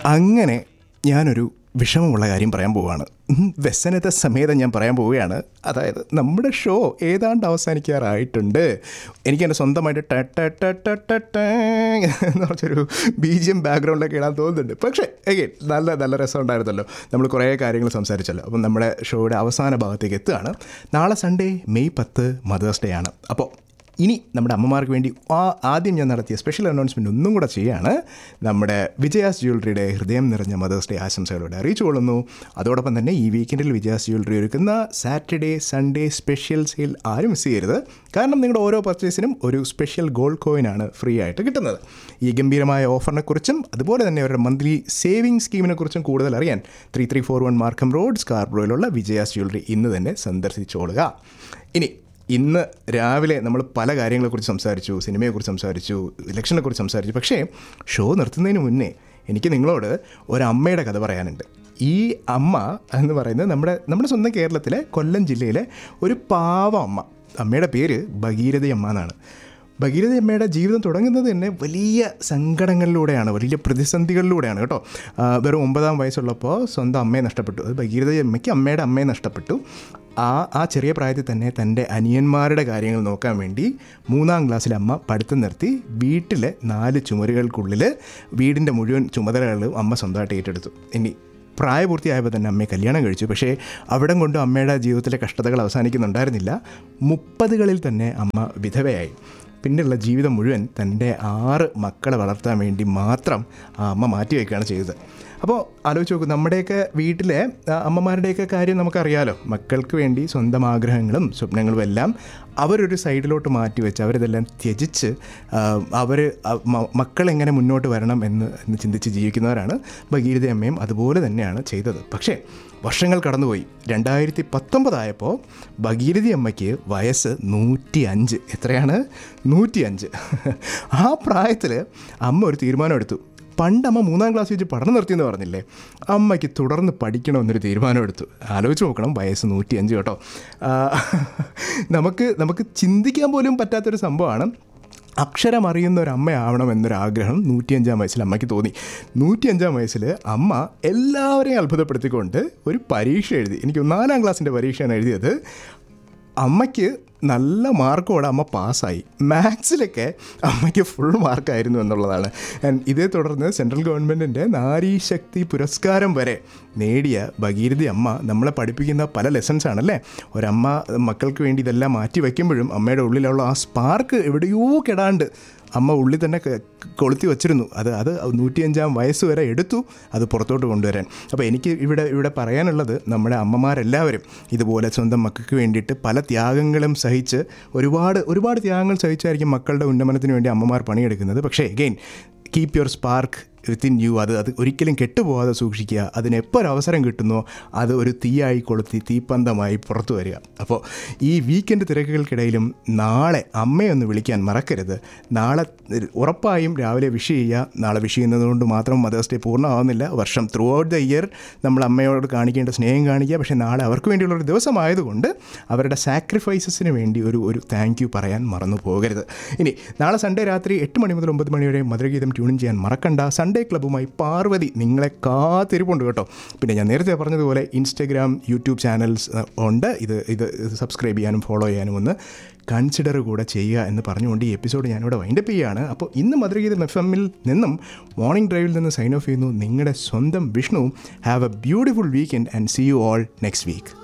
അങ്ങനെ ഞാനൊരു വിഷമമുള്ള കാര്യം പറയാൻ പോവുകയാണ് ഉം, വ്യസനത സമേതം ഞാൻ പറയാൻ പോവുകയാണ് അതായത് നമ്മുടെ ഷോ ഏതാണ്ട് അവസാനിക്കാറായിട്ടുണ്ട് എനിക്ക് എൻ്റെ സ്വന്തമായിട്ട് ട ട ട ട ട ട എന്ന് പറഞ്ഞൊരു ബി ജി എം ബാക്ക്ഗ്രൗണ്ടിലൊക്കെ ഇടാൻ തോന്നുന്നുണ്ട് പക്ഷേ എഗെയിൻ നല്ല നല്ല രസമുണ്ടായിരുന്നല്ലോ നമ്മൾ കുറേ കാര്യങ്ങൾ സംസാരിച്ചല്ലോ അപ്പം നമ്മുടെ ഷോയുടെ അവസാന ഭാഗത്തേക്ക് എത്തുകയാണ് നാളെ സൺഡേ മെയ് പത്ത് മദേഴ്സ് ഡേ ആണ് അപ്പോൾ ഇനി നമ്മുടെ അമ്മമാർക്ക് വേണ്ടി ആ ആദ്യം ഞാൻ നടത്തിയ സ്പെഷ്യൽ അനൗൺസ്മെൻറ്റ് ഒന്നും കൂടെ ചെയ്യാണ് നമ്മുടെ വിജയാസ് ജ്വല്ലറിയുടെ ഹൃദയം നിറഞ്ഞ മദേഴ്സ് ഡേ ആശംസകളോടെ അറിയിച്ചു കൊള്ളുന്നു അതോടൊപ്പം തന്നെ ഈ വീക്കെൻഡിൽ വിജയാസ് ജ്വല്ലറി ഒരുക്കുന്ന സാറ്റർഡേ സൺഡേ സ്പെഷ്യൽ സെയിൽ ആരും മിസ് ചെയ്യരുത് കാരണം നിങ്ങളുടെ ഓരോ പർച്ചേസിനും ഒരു സ്പെഷ്യൽ ഗോൾഡ് കോയിനാണ് ഫ്രീ ആയിട്ട് കിട്ടുന്നത് ഈ ഗംഭീരമായ ഓഫറിനെ കുറിച്ചും അതുപോലെ തന്നെ അവരുടെ മന്ത്ലി സേവിംഗ് സ്കീമിനെ കുറിച്ചും കൂടുതൽ അറിയാൻ three three four one Markham road സ്കാർബ്രോയിലുള്ള വിജയാസ് ജ്വല്ലറി ഇന്ന് തന്നെ സന്ദർശിച്ചോളുക ഇനി ഇന്ന് രാവിലെ നമ്മൾ പല കാര്യങ്ങളെക്കുറിച്ച് സംസാരിച്ചു സിനിമയെക്കുറിച്ച് സംസാരിച്ചു ഇലക്ഷനെക്കുറിച്ച് സംസാരിച്ചു പക്ഷേ ഷോ നിർത്തുന്നതിന് മുന്നേ എനിക്ക് നിങ്ങളോട് ഒരമ്മയുടെ കഥ പറയാനുണ്ട് ഈ അമ്മ എന്ന് പറയുന്നത് നമ്മുടെ നമ്മുടെ സ്വന്തം കേരളത്തിലെ കൊല്ലം ജില്ലയിലെ ഒരു പാവ അമ്മ അമ്മയുടെ പേര് ഭഗീരഥി അമ്മ എന്നാണ് ഭഗീരഥ അമ്മയുടെ ജീവിതം തുടങ്ങുന്നത് തന്നെ വലിയ സങ്കടങ്ങളിലൂടെയാണ് വലിയ പ്രതിസന്ധികളിലൂടെയാണ് കേട്ടോ ആ, വെറും ഒമ്പതാം വയസ്സുള്ളപ്പോൾ സ്വന്തം അമ്മയെ നഷ്ടപ്പെട്ടു അത് ഭഗീരഥ അമ്മയ്ക്ക് അമ്മയുടെ അമ്മയെ നഷ്ടപ്പെട്ടു ആ ആ ചെറിയ പ്രായത്തിൽ തന്നെ തൻ്റെ അനിയന്മാരുടെ കാര്യങ്ങൾ നോക്കാൻ വേണ്ടി മൂന്നാം ക്ലാസ്സിലെ അമ്മ പഠിത്തം നിർത്തി വീട്ടിലെ നാല് ചുമരുകൾക്കുള്ളിൽ വീടിൻ്റെ മുഴുവൻ ചുമതലകളും അമ്മ സ്വന്തമായിട്ട് ഏറ്റെടുത്തു ഇനി പ്രായപൂർത്തിയായപ്പോൾ തന്നെ അമ്മയെ കല്യാണം കഴിച്ചു പക്ഷേ അവിടം കൊണ്ട് അമ്മയുടെ ജീവിതത്തിലെ കഷ്ടതകൾ അവസാനിക്കുന്നുണ്ടായിരുന്നില്ല മുപ്പതുകളിൽ തന്നെ അമ്മ വിധവയായി പിന്നെയുള്ള ജീവിതം മുഴുവൻ തൻ്റെ ആറ് മക്കളെ വളർത്താൻ വേണ്ടി മാത്രം ആ അമ്മ മാറ്റിവെക്കുകയാണ് ചെയ്തത് അപ്പോൾ ആലോചിച്ച് നോക്കൂ നമ്മുടെയൊക്കെ വീട്ടിലെ ആ, അമ്മമാരുടെയൊക്കെ കാര്യം നമുക്കറിയാലോ മക്കൾക്ക് വേണ്ടി സ്വന്തം ആഗ്രഹങ്ങളും സ്വപ്നങ്ങളും എല്ലാം അവരൊരു സൈഡിലോട്ട് മാറ്റിവെച്ച് അവരിതെല്ലാം ത്യജിച്ച് അവർ മക്കളെങ്ങനെ മുന്നോട്ട് വരണം എന്ന് എന്ന് ചിന്തിച്ച് ജീവിക്കുന്നവരാണ് ഭഗീരഥ അമ്മയും അതുപോലെ തന്നെയാണ് ചെയ്തത് പക്ഷേ വർഷങ്ങൾ കടന്നുപോയി രണ്ടായിരത്തി പത്തൊമ്പതായപ്പോൾ ഭഗീരഥി അമ്മയ്ക്ക് വയസ്സ് നൂറ്റി അഞ്ച് എത്രയാണ് നൂറ്റി അഞ്ച് ആ പ്രായത്തിൽ അമ്മ ഒരു തീരുമാനമെടുത്തു പണ്ട് അമ്മ മൂന്നാം ക്ലാസ് വെച്ച് പഠനം നിർത്തിയെന്ന് പറഞ്ഞില്ലേ അമ്മയ്ക്ക് തുടർന്ന് പഠിക്കണമെന്നൊരു തീരുമാനമെടുത്തു ആലോചിച്ച് നോക്കണം വയസ്സ് നൂറ്റി അഞ്ച് കേട്ടോ ആ, നമുക്ക് നമുക്ക് ചിന്തിക്കാൻ പോലും പറ്റാത്തൊരു സംഭവമാണ് അക്ഷരം അറിയുന്ന ഒരു അമ്മയാവണം എന്നൊരാഗ്രഹം നൂറ്റിയഞ്ചാം വയസ്സിൽ അമ്മയ്ക്ക് തോന്നി നൂറ്റിയഞ്ചാം വയസ്സിൽ അമ്മ എല്ലാവരെയും അത്ഭുതപ്പെടുത്തിക്കൊണ്ട് ഒരു പരീക്ഷ എഴുതി എനിക്ക് നാലാം ക്ലാസ്സിൻ്റെ പരീക്ഷയാണ് എഴുതിയത് അമ്മയ്ക്ക് നല്ല മാർക്കോടെ അമ്മ പാസ്സായി മാത്സിലൊക്കെ അമ്മയ്ക്ക് ഫുൾ മാർക്കായിരുന്നു എന്നുള്ളതാണ് And ഇതേ തുടർന്ന് സെൻട്രൽ ഗവൺമെൻറ്റിൻ്റെ നാരീശക്തി പുരസ്കാരം വരെ നേടിയ ഭഗീരഥി അമ്മ നമ്മളെ പഠിപ്പിക്കുന്ന പല ലെസൺസ് ആണല്ലേ ഒരമ്മ മക്കൾക്ക് വേണ്ടി ഇതെല്ലാം മാറ്റി വയ്ക്കുമ്പോഴും അമ്മയുടെ ഉള്ളിലുള്ള ആ സ്പാർക്ക് എവിടെയോ കെടാണ്ട് അമ്മ ഉള്ളിൽ തന്നെ ക- കൊളുത്തി വച്ചിരുന്നു അത് അത് നൂറ്റിയഞ്ചാം വയസ്സ് വരെ എടുത്തു അത് പുറത്തോട്ട് കൊണ്ടുവരാൻ അപ്പോൾ എനിക്ക് ഇവിടെ ഇവിടെ പറയാനുള്ളത് നമ്മുടെ അമ്മമാരെല്ലാവരും ഇതുപോലെ സ്വന്തം മക്കൾക്ക് വേണ്ടിയിട്ട് പല ത്യാഗങ്ങളും സഹിച്ച് ഒരുപാട് ഒരുപാട് ത്യാഗങ്ങൾ സഹിച്ചായിരിക്കും മക്കളുടെ ഉന്നമനത്തിന് വേണ്ടി അമ്മമാർ പണിയെടുക്കുന്നത് പക്ഷേ again keep your spark within you അത് അത് ഒരിക്കലും കെട്ടുപോകാതെ സൂക്ഷിക്കുക അതിന് എപ്പോൾ ഒരു അവസരം കിട്ടുന്നോ അത് ഒരു തീയായി കൊളുത്തി തീപ്പന്തമായി പുറത്തു വരിക അപ്പോൾ ഈ വീക്കെൻഡ് തിരക്കുകൾക്കിടയിലും നാളെ അമ്മയൊന്ന് വിളിക്കാൻ മറക്കരുത് നാളെ ഉറപ്പായും രാവിലെ വിഷ് ചെയ്യുക നാളെ വിഷ് ചെയ്യുന്നതുകൊണ്ട് മാത്രം മദേഴ്സ് ഡേ പൂർണ്ണമാവുന്നില്ല വർഷം ത്രൂ ഔട്ട് ദ ഇയർ നമ്മൾ അമ്മയോട് കാണിക്കേണ്ട സ്നേഹം കാണിക്കുക പക്ഷേ നാളെ അവർക്ക് വേണ്ടിയുള്ളൊരു ദിവസമായതുകൊണ്ട് അവരുടെ സാക്രിഫൈസസിന് വേണ്ടി ഒരു ഒരു താങ്ക് യു പറയാൻ മറന്നു പോകരുത് ഇനി നാളെ സൺഡേ രാത്രി എട്ട് മണി മുതൽ ഒമ്പത് മണി വരെ മധുരഗീതം ട്യൂൺ ചെയ്യാൻ മറക്കണ്ട സൺഡേ ക്ലബ്ബുമായി പാർവതി നിങ്ങളെ കാത്തിരിപ്പുണ്ട് കേട്ടോ പിന്നെ ഞാൻ നേരത്തെ പറഞ്ഞതുപോലെ ഇൻസ്റ്റഗ്രാം യൂട്യൂബ് ചാനൽസ് അഹ്, ഉണ്ട് ഇത് ഇത് സബ്സ്ക്രൈബ് ചെയ്യാനും ഫോളോ ചെയ്യാനും ഒന്ന് കൺസിഡർ കൂടെ ചെയ്യുക എന്ന് പറഞ്ഞുകൊണ്ട് ഈ എപ്പിസോഡ് ഞാനിവിടെ വൈൻഡപ്പ് ചെയ്യുകയാണ് അപ്പോൾ ഇന്ന് മധുരഗീതം എഫ് എമ്മിൽ നിന്നും മോർണിംഗ് ഡ്രൈവിൽ നിന്ന് സൈൻ ഓഫ് ചെയ്യുന്നു നിങ്ങളുടെ സ്വന്തം Vishnu have a beautiful weekend and see you all next week